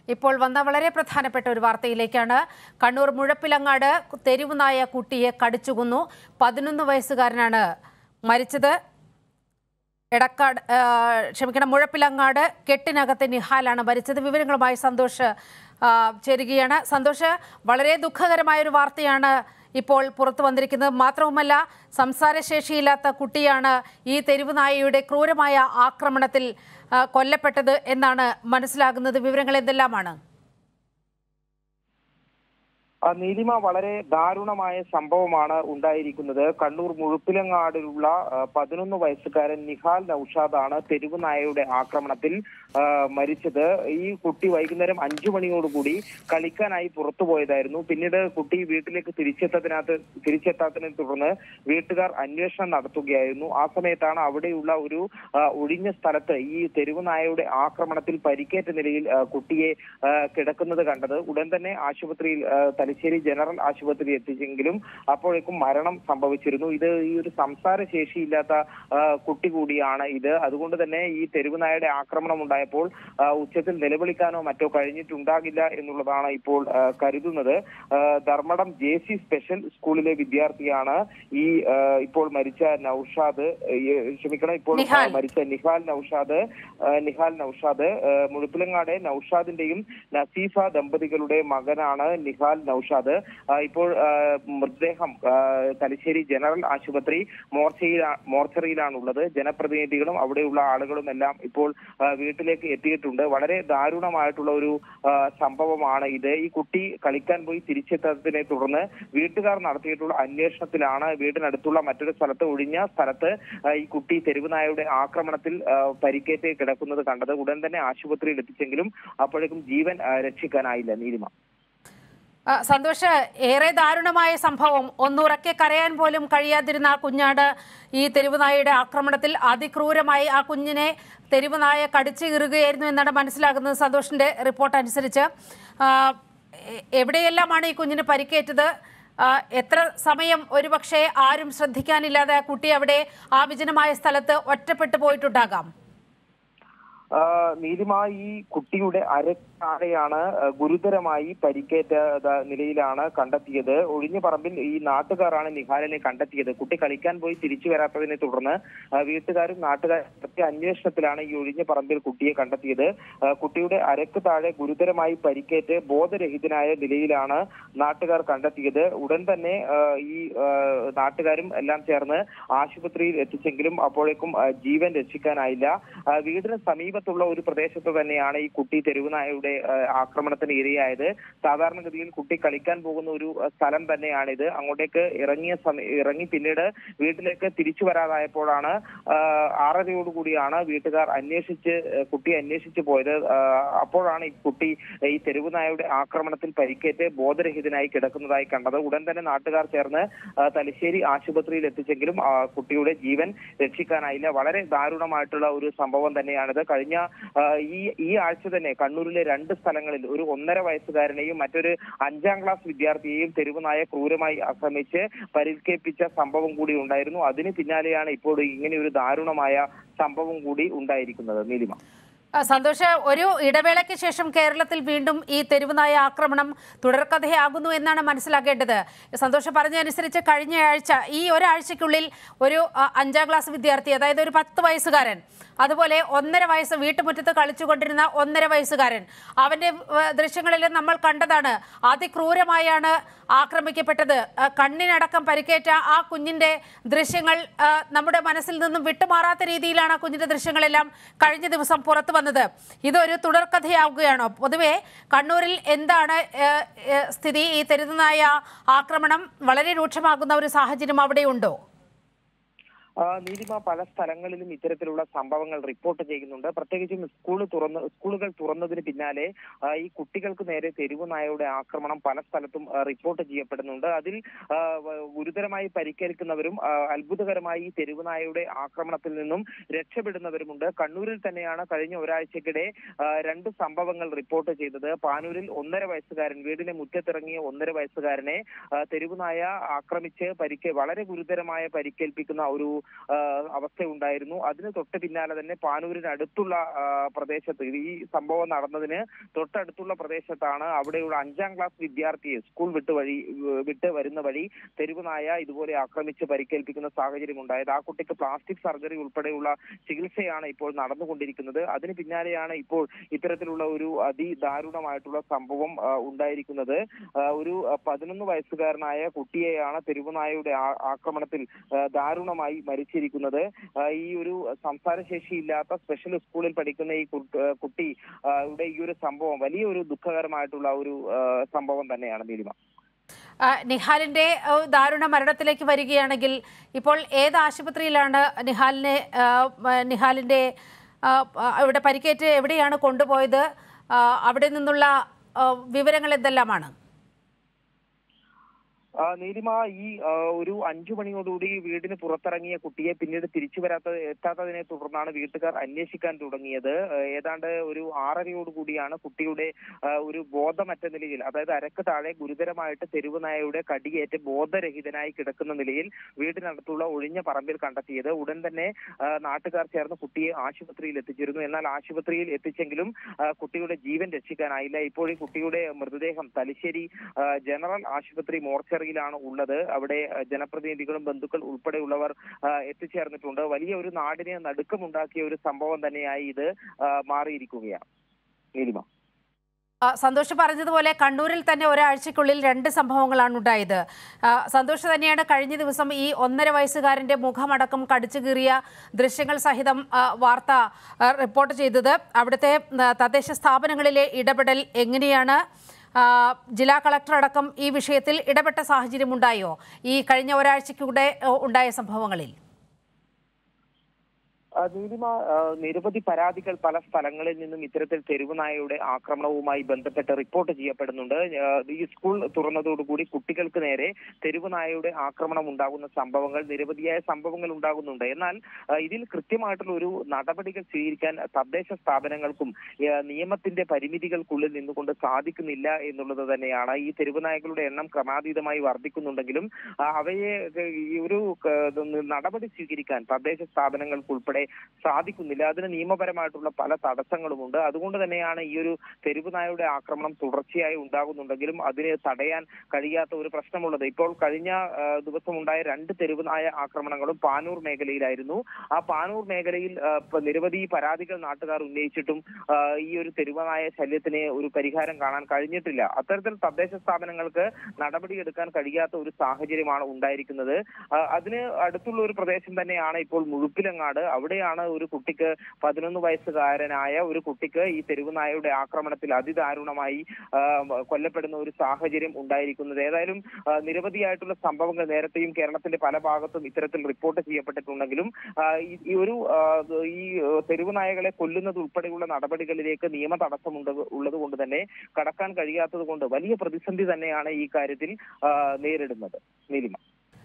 ഇപ്പോൾ വന്ന വളരെ പ്രധാനപ്പെട്ട ഒരു വാർത്തയിലേക്കാണ് കണ്ണൂർ മുഴപ്പിലങ്ങാട് തെരുവുനായ കുട്ടിയെ കടിച്ചുകൊന്നു പതിനൊന്ന് വയസ്സുകാരനാണ് മരിച്ചത് എടക്കാട് ആ, ക്ഷമിക്കണം മുഴപ്പിലങ്ങാട് കെട്ടിനകത്തെ നിഹാലാണ് മരിച്ചത് വിവരങ്ങളുമായി സന്തോഷ് ആ, ചേരുകയാണ് സന്തോഷ് വളരെ ദുഃഖകരമായ ഒരു വാർത്തയാണ് ഇപ്പോൾ പുറത്തു വന്നിരിക്കുന്നത് മാത്രവുമല്ല സംസാരശേഷിയില്ലാത്ത കുട്ടിയാണ് ഈ തെരുവുനായയുടെ ക്രൂരമായ ആക്രമണത്തിൽ ആ, കൊല്ലപ്പെട്ടത് എന്നാണ് മനസ്സിലാകുന്നത് വിവരങ്ങൾ എന്തെല്ലാമാണ് ആ, നീലിമ വളരെ ദാരുണമായ സംഭവമാണ് ഉണ്ടായിരിക്കുന്നത് കണ്ണൂർ മുഴുപ്പിലങ്ങാടിലുള്ള ആ, പതിനൊന്ന് വയസ്സുകാരൻ നിഹാൽ നൌഷാദാണ് തെരുവ് നായയുടെ ആക്രമണത്തിൽ ആ, മരിച്ചത് ഈ കുട്ടി വൈകുന്നേരം അഞ്ചു മണിയോടുകൂടി കളിക്കാനായി പുറത്തു പോയതായിരുന്നു പിന്നീട് കുട്ടി വീട്ടിലേക്ക് തിരിച്ചെത്തതിനകത്ത് തിരിച്ചെത്താത്തതിനെ തുടർന്ന് വീട്ടുകാർ അന്വേഷണം നടത്തുകയായിരുന്നു ആ സമയത്താണ് അവിടെയുള്ള ഒരു ആ, ഒഴിഞ്ഞ സ്ഥലത്ത് ഈ തെരുവ് നായയുടെ ആക്രമണത്തിൽ പരിക്കേറ്റ നിലയിൽ ആ, കുട്ടിയെ ആ, കിടക്കുന്നത് കണ്ടത് ഉടൻ തന്നെ ആശുപത്രിയിൽ ആ, തലശ്ശേരി ജനറൽ ആശുപത്രിയിൽ എത്തിച്ചെങ്കിലും അപ്പോഴേക്കും മരണം സംഭവിച്ചിരുന്നു ഇത് ഈ ഒരു സംസാര ശേഷിയില്ലാത്ത ആ, കുട്ടി കൂടിയാണ് ഇത് അതുകൊണ്ട് തന്നെ ഈ തെരുവുനായയുടെ ആക്രമണം ഉണ്ടായപ്പോൾ ആ, ഉച്ചത്തിൽ നിലവിളിക്കാനോ മറ്റോ കഴിഞ്ഞിട്ടുണ്ടാകില്ല എന്നുള്ളതാണ് ഇപ്പോൾ ആ, കരുതുന്നത് ആ, ധർമ്മടം ജെ സി സ്പെഷ്യൽ സ്കൂളിലെ വിദ്യാർത്ഥിയാണ് ഈ ആ, ഇപ്പോൾ മരിച്ച നൌഷാദ് ഈ, ക്ഷമിക്കണം ഇപ്പോൾ ആ, നിഹാൽ. മരിച്ച നിഹാൽ നൌഷാദ് ആ, നിഹാൽ നൌഷാദ് ആ, മുഴുപ്പിലങ്ങാട് നൌഷാദിന്റെയും നസീഫ ദമ്പതികളുടെ മകനാണ് നിഹാൽ നൌഷാദ് ആ, ഇപ്പോൾ ആ, മൃതദേഹം ആ, തലശ്ശേരി ജനറൽ ആശുപത്രി മോർച്ചയിൽ മോർച്ചറിയിലാണുള്ളത് ജനപ്രതിനിധികളും അവിടെയുള്ള ആളുകളും എല്ലാം ഇപ്പോൾ ആ, വീട്ടിലേക്ക് എത്തിയിട്ടുണ്ട് വളരെ ദാരുണമായിട്ടുള്ള ഒരു ആ, സംഭവമാണ് ഇത് ഈ കുട്ടി കളിക്കാൻ പോയി തിരിച്ചെത്തതിനെ തുടർന്ന് വീട്ടുകാർ നടത്തിയിട്ടുള്ള അന്വേഷണത്തിലാണ് വീടിനടുത്തുള്ള മറ്റൊരു സ്ഥലത്ത് ഒഴിഞ്ഞ സ്ഥലത്ത് ആ, ഈ കുട്ടി തെരുവുനായയുടെ ആക്രമണത്തിൽ ആ, പരിക്കേറ്റ് കിടക്കുന്നത് കണ്ടത് ഉടൻ തന്നെ ആശുപത്രിയിൽ എത്തിച്ചെങ്കിലും അപ്പോഴേക്കും ജീവൻ ആ, രക്ഷിക്കാനായില്ല നീലിമ ആ, സന്തോഷ് ഏറെ ദാരുണമായ സംഭവം ഒന്നുറക്കെ കരയാൻ പോലും കഴിയാതിരുന്ന ആ കുഞ്ഞാട് ഈ തെരുവുനായയുടെ ആക്രമണത്തിൽ അതിക്രൂരമായി ആ കുഞ്ഞിനെ തെരുവുനായ കടിച്ചു കീറുകയായിരുന്നു എന്നാണ് മനസ്സിലാകുന്നത് സന്തോഷിന്റെ റിപ്പോർട്ട് അനുസരിച്ച് ആ, എ- എവിടെയെല്ലാമാണ് ഈ കുഞ്ഞിന് പരിക്കേറ്റത് ആ, എത്ര സമയം ഒരുപക്ഷെ ആരും ശ്രദ്ധിക്കാനില്ലാതെ ആ കുട്ടി അവിടെ ആ വിജനമായ സ്ഥലത്ത് ഒറ്റപ്പെട്ടു പോയിട്ടുണ്ടാകാം ആ, നീലിമ ഈ കുട്ടിയുടെ അരക്കാടെയാണ് ആ, ഗുരുതരമായി പരിക്കേറ്റ ദ- നിലയിലാണ് കണ്ടെത്തിയത് ഒഴിഞ്ഞ പറമ്പിൽ ഈ നാട്ടുകാരാണ് നിഹാലിനെ കണ്ടെത്തിയത് കുട്ടി കളിക്കാൻ പോയി തിരിച്ചു വരാത്തതിനെ തുടർന്ന് ആ, വീട്ടുകാരും നാട്ടുകാരും നടത്തിയ അന്വേഷണത്തിലാണ് ഈ ഒഴിഞ്ഞ പറമ്പിൽ കുട്ടിയെ കണ്ടെത്തിയത് ആ, കുട്ടിയുടെ അരക്ക് താഴെ ഗുരുതരമായി പരിക്കേറ്റ് ബോധരഹിതനായ നിലയിലാണ് നാട്ടുകാർ കണ്ടെത്തിയത് ഉടൻ തന്നെ ആ, ഈ ആ, നാട്ടുകാരും എല്ലാം ചേർന്ന് ആശുപത്രിയിൽ എത്തിച്ചെങ്കിലും അപ്പോഴേക്കും ആ, ജീവൻ രക്ഷിക്കാനായില്ല ആ, വീടിന് സമീപത്തുള്ള ഒരു പ്രദേശത്ത് തന്നെയാണ് ഈ കുട്ടി തെരുവുനായയുടെ ആ, ആക്രമണത്തിന് ഇരയായത് സാധാരണഗതിയിൽ കുട്ടി കളിക്കാൻ പോകുന്ന ഒരു ആ, സ്ഥലം തന്നെയാണിത് അങ്ങോട്ടേക്ക് ഇറങ്ങിയ സമയ ഇറങ്ങി പിന്നീട് വീട്ടിലേക്ക് തിരിച്ചു വരാതായപ്പോഴാണ് ആ, ആറരയോടുകൂടിയാണ് വീട്ടുകാർ അന്വേഷിച്ച് ആ, കുട്ടിയെ അന്വേഷിച്ച് പോയത് ആ, അപ്പോഴാണ് ഈ കുട്ടി ഈ തെരുവുനായയുടെ ആക്രമണത്തിൽ പരിക്കേറ്റ് ബോധരഹിതനായി കിടക്കുന്നതായി കണ്ടത് ഉടൻ തന്നെ നാട്ടുകാർ ചേർന്ന് ആ, തലശ്ശേരി ആശുപത്രിയിൽ എത്തിച്ചെങ്കിലും ആ, കുട്ടിയുടെ ജീവൻ രക്ഷിക്കാനായില്ല വളരെ ദാരുണമായിട്ടുള്ള ഒരു സംഭവം തന്നെയാണിത് കഴിഞ്ഞ ആ, ഈ ഈ ആഴ്ച തന്നെ കണ്ണൂരിലെ രണ്ട് സ്ഥലങ്ങളിൽ ഒരു ഒന്നര വയസ്സുകാരനെയും മറ്റൊരു അഞ്ചാം ക്ലാസ് വിദ്യാർത്ഥിയെയും തെരുവുനായ ക്രൂരമായി ആക്രമിച്ച് പരിക്കേൽപ്പിച്ച സംഭവം കൂടി ഉണ്ടായിരുന്നു അതിന് പിന്നാലെയാണ് ഇപ്പോൾ ഇങ്ങനെ ഒരു ദാരുണമായ സംഭവം കൂടി ഉണ്ടായിരിക്കുന്നത് നീലിമ ആ, സന്തോഷ് ഒരു ഇടവേളയ്ക്ക് ശേഷം കേരളത്തിൽ വീണ്ടും ഈ തെരുവുനായ ആക്രമണം തുടർക്കഥയാകുന്നു എന്നാണ് മനസ്സിലാക്കേണ്ടത് സന്തോഷ് പറഞ്ഞതനുസരിച്ച് കഴിഞ്ഞ ആഴ്ച ഈ ഒരാഴ്ചയ്ക്കുള്ളിൽ ഒരു ആ, അഞ്ചാം ക്ലാസ് വിദ്യാർത്ഥി അതായത് ഒരു പത്ത് വയസ്സുകാരൻ അതുപോലെ ഒന്നര വയസ്സ് വീട്ടുമുറ്റത്ത് കളിച്ചുകൊണ്ടിരുന്ന ഒന്നര വയസ്സുകാരൻ അവന്റെ ആ, ദൃശ്യങ്ങളിൽ നമ്മൾ കണ്ടതാണ് അതിക്രൂരമായാണ് ആക്രമിക്കപ്പെട്ടത് ആ, കണ്ണിനടക്കം പരിക്കേറ്റ ആ കുഞ്ഞിന്റെ ദൃശ്യങ്ങൾ ആ, നമ്മുടെ മനസ്സിൽ നിന്നും വിട്ടുമാറാത്ത രീതിയിലാണ് ആ കുഞ്ഞിന്റെ ദൃശ്യങ്ങളെല്ലാം കഴിഞ്ഞ ദിവസം പുറത്തു വന്നത് ഇതൊരു തുടർക്കഥയാവുകയാണോ പൊതുവെ കണ്ണൂരിൽ എന്താണ് ഏ, ഏ, സ്ഥിതി ഈ തെരുവുനായ ആക്രമണം വളരെ രൂക്ഷമാകുന്ന ഒരു സാഹചര്യം അവിടെയുണ്ടോ ആ, നീലിമ പല സ്ഥലങ്ങളിലും ഇത്തരത്തിലുള്ള സംഭവങ്ങൾ റിപ്പോർട്ട് ചെയ്യുന്നുണ്ട് പ്രത്യേകിച്ചും സ്കൂൾ തുറന്ന് സ്കൂളുകൾ തുറന്നതിന് പിന്നാലെ ആ, ഈ കുട്ടികൾക്ക് നേരെ തെരുവ് നായയുടെ ആക്രമണം പല സ്ഥലത്തും ആ, റിപ്പോർട്ട് ചെയ്യപ്പെടുന്നുണ്ട് അതിൽ ആ, വ- ഗുരുതരമായി പരിക്കേൽക്കുന്നവരും ആ, അത്ഭുതകരമായി ഈ തെരുവ് നായയുടെ ആക്രമണത്തിൽ നിന്നും രക്ഷപ്പെടുന്നവരുമുണ്ട് കണ്ണൂരിൽ തന്നെയാണ് കഴിഞ്ഞ ഒരാഴ്ചക്കിടെ ആ, രണ്ട് സംഭവങ്ങൾ റിപ്പോർട്ട് ചെയ്തത് പാനൂരിൽ ഒന്നര വയസ്സുകാരൻ വീടിന് മുറ്റത്തിറങ്ങിയ ഒന്നര വയസ്സുകാരനെ ആ, തെരുവുനായ ആക്രമിച്ച് പരിക്ക് വളരെ ഗുരുതരമായ പരിക്കേൽപ്പിക്കുന്ന ഒരു ആ, അവസ്ഥയുണ്ടായിരുന്നു അതിന് തൊട്ട് പിന്നാലെ തന്നെ പാനൂരിന് അടുത്തുള്ള ആ, പ്രദേശത്ത് ഇത് ഈ സംഭവം നടന്നതിന് തൊട്ടടുത്തുള്ള പ്രദേശത്താണ് അവിടെയുള്ള അഞ്ചാം ക്ലാസ് വിദ്യാർത്ഥിയെ സ്കൂൾ വിട്ട് വഴി വിട്ട് വരുന്ന വഴി തെരുവ് നായ ഇതുപോലെ ആക്രമിച്ച് പരിക്കേൽപ്പിക്കുന്ന സാഹചര്യം ഉണ്ടായത് ആ കുട്ടിക്ക് പ്ലാസ്റ്റിക് സർജറി ഉൾപ്പെടെയുള്ള ചികിത്സയാണ് ഇപ്പോൾ നടന്നുകൊണ്ടിരിക്കുന്നത് അതിന് പിന്നാലെയാണ് ഇപ്പോൾ ഇത്തരത്തിലുള്ള ഒരു അതിദാരുണമായിട്ടുള്ള സംഭവം ആ, ഉണ്ടായിരിക്കുന്നത് ആ, ഒരു ആ, പതിനൊന്ന് വയസ്സുകാരനായ കുട്ടിയെയാണ് തെരുവുനായയുടെ ആ- ആക്രമണത്തിൽ ആ, ദാരുണമായി മരിച്ചിരിക്കുന്നത് ആ, ഈ ഒരു സംസാരശേഷിയില്ലാത്ത സ്പെഷ്യൽ സ്കൂളിൽ പഠിക്കുന്ന ഈ കു- ആ, കുട്ടി ആ, യുടെ ഈ ഒരു സംഭവം വലിയൊരു ദുഃഖകരമായിട്ടുള്ള ഒരു ആ, സംഭവം തന്നെയാണ് നീലിമ ആ, നിഹാലിന്റെ ആ, ദാരുണ മരണത്തിലേക്ക് വരികയാണെങ്കിൽ ഇപ്പോൾ ഏത് ആശുപത്രിയിലാണ് നിഹാലിനെ ആ, ആ, നിഹാലിന്റെ ആ, ആ, ഇവിടെ പരിക്കേറ്റ് എവിടെയാണ് കൊണ്ടുപോയത് ആ, അവിടെ നിന്നുള്ള ആ, വിവരങ്ങൾ എന്തെല്ലാമാണ് ആ, നീലിമ ഈ ആ, ഒരു അഞ്ചു മണിയോടുകൂടി വീടിന് പുറത്തിറങ്ങിയ കുട്ടിയെ പിന്നീട് തിരിച്ചു വരാത്ത എത്താത്തതിനെ തുടർന്നാണ് വീട്ടുകാർ അന്വേഷിക്കാൻ തുടങ്ങിയത് ആ, ഏതാണ്ട് ഒരു ആറരയോടുകൂടിയാണ് കുട്ടിയുടെ ആ, ഒരു ബോധമറ്റ നിലയിൽ അതായത് അരക്ക് താഴെ ഗുരുതരമായിട്ട് തെരുവ് നായയുടെ കടിയേറ്റ് ബോധരഹിതനായി കിടക്കുന്ന നിലയിൽ വീടിനടുത്തുള്ള ഒഴിഞ്ഞ പറമ്പിൽ കണ്ടെത്തിയത് ഉടൻ തന്നെ ആ, നാട്ടുകാർ ചേർന്ന് കുട്ടിയെ ആശുപത്രിയിൽ എത്തിച്ചിരുന്നു എന്നാൽ ആശുപത്രിയിൽ എത്തിച്ചെങ്കിലും ആ, കുട്ടിയുടെ ജീവൻ രക്ഷിക്കാനായില്ല ഇപ്പോൾ ഈ കുട്ടിയുടെ മൃതദേഹം തലശ്ശേരി ആ, ജനറൽ ആശുപത്രി മോർച്ചറിയിലാണ് ഉള്ളത് അവിടെ ആ, ജനപ്രതിനിധികളും ബന്ധുക്കൾ ഉൾപ്പെടെയുള്ളവർ ആ, എത്തിച്ചേർന്നിട്ടുണ്ട് വലിയ ഒരു നാടിനെ നടുക്കമുണ്ടാക്കിയ ഒരു സംഭവം തന്നെയായി ഇത് ആ, മാറിയിരിക്കുകയാണ് നീലിമ ആ, സന്തോഷ് പറഞ്ഞതുപോലെ കണ്ണൂരിൽ തന്നെ ഒരാഴ്ചയ്ക്കുള്ളിൽ രണ്ട് സംഭവങ്ങളാണ് ഉണ്ടായത് ആ, സന്തോഷ് തന്നെയാണ് കഴിഞ്ഞ ദിവസം ഈ ഒന്നര വയസ്സുകാരന്റെ മുഖമടക്കം കടിച്ചു കീറിയ ദൃശ്യങ്ങൾ സഹിതം ആ, വാർത്ത ആ, റിപ്പോർട്ട് ചെയ്തത് അവിടുത്തെ ആ, തദ്ദേശ സ്ഥാപനങ്ങളിലെ ഇടപെടൽ എങ്ങനെയാണ് ആ, ജില്ലാ കളക്ടർ അടക്കം ഈ വിഷയത്തിൽ ഇടപെട്ട സാഹചര്യം ഉണ്ടായോ ഈ കഴിഞ്ഞ ഒരാഴ്ചയ്ക്കൂടെ ആ, ഉണ്ടായ സംഭവങ്ങളിൽ ആ, നീലിമ ആ, നിരവധി പരാതികൾ പല സ്ഥലങ്ങളിൽ നിന്നും ഇത്തരത്തിൽ തെരുവുനായയുടെ ആക്രമണവുമായി ബന്ധപ്പെട്ട് റിപ്പോർട്ട് ചെയ്യപ്പെടുന്നുണ്ട് ആ, ഈ സ്കൂൾ തുറന്നതോടുകൂടി കുട്ടികൾക്ക് നേരെ തെരുവുനായയുടെ ആക്രമണം ഉണ്ടാകുന്ന സംഭവങ്ങൾ നിരവധിയായ സംഭവങ്ങൾ ഉണ്ടാകുന്നുണ്ട് എന്നാൽ ആ, ഇതിൽ കൃത്യമായിട്ടുള്ള ഒരു നടപടികൾ സ്വീകരിക്കാൻ തദ്ദേശ സ്ഥാപനങ്ങൾക്കും ആ, നിയമത്തിന്റെ പരിമിതികൾക്കുള്ളിൽ നിന്നുകൊണ്ട് സാധിക്കുന്നില്ല എന്നുള്ളത് തന്നെയാണ് ഈ തെരുവുനായകളുടെ എണ്ണം ക്രമാതീതമായി വർദ്ധിക്കുന്നുണ്ടെങ്കിലും ആ, അവയെ ഏ, ഈ ഒരു ക- നടപടി സ്വീകരിക്കാൻ തദ്ദേശ സ്ഥാപനങ്ങൾക്ക് ഉൾപ്പെടെ സാധിക്കുന്നില്ല അതിന് നിയമപരമായിട്ടുള്ള പല തടസ്സങ്ങളുമുണ്ട് അതുകൊണ്ട് തന്നെയാണ് ഈ ഒരു തെരുവ് നായയുടെ ആക്രമണം തുടർച്ചയായി ഉണ്ടാകുന്നുണ്ടെങ്കിലും അതിനെ തടയാൻ കഴിയാത്ത ഒരു പ്രശ്നമുള്ളത് ഇപ്പോൾ കഴിഞ്ഞ ആ, ദിവസം ഉണ്ടായ രണ്ട് തെരുവ് നായ ആക്രമണങ്ങളും പാനൂർ മേഖലയിലായിരുന്നു ആ പാനൂർ മേഖലയിൽ ആ, ഇപ്പൊ നിരവധി പരാതികൾ നാട്ടുകാർ ഉന്നയിച്ചിട്ടും ആ, ഈ ഒരു തെരുവ് നായ ശല്യത്തിന് ഒരു പരിഹാരം കാണാൻ കഴിഞ്ഞിട്ടില്ല അത്തരത്തിൽ തദ്ദേശ സ്ഥാപനങ്ങൾക്ക് നടപടിയെടുക്കാൻ കഴിയാത്ത ഒരു സാഹചര്യമാണ് ഉണ്ടായിരിക്കുന്നത് ആ, അതിന് അടുത്തുള്ള ഒരു പ്രദേശം തന്നെയാണ് ഇപ്പോൾ മുഴുപ്പിലങ്ങാട് അവിടെയാണ് ഒരു കുട്ടിക്ക് പതിനൊന്ന് വയസ്സുകാരനായ ഒരു കുട്ടിക്ക് ഈ തെരുവ് നായയുടെ ആക്രമണത്തിൽ അതിദാരുണമായി ആ, കൊല്ലപ്പെടുന്ന ഒരു സാഹചര്യം ഉണ്ടായിരിക്കുന്നത് ഏതായാലും ആ, നിരവധിയായിട്ടുള്ള സംഭവങ്ങൾ നേരത്തെയും കേരളത്തിന്റെ പല ഭാഗത്തും ഇത്തരത്തിൽ റിപ്പോർട്ട് ചെയ്യപ്പെട്ടിട്ടുണ്ടെങ്കിലും ആ, ഈ- ഈ ഒരു ആ, ഈ തെരുവ് നായകളെ കൊല്ലുന്നത് ഉൾപ്പെടെയുള്ള നടപടികളിലേക്ക് നിയമ തടസ്സമുണ്ട് ഉള്ളത് കൊണ്ട് തന്നെ കടക്കാൻ കഴിയാത്തത് കൊണ്ട് വലിയ പ്രതിസന്ധി തന്നെയാണ് ഈ കാര്യത്തിൽ ആ, നേരിടുന്നത് നീലിമ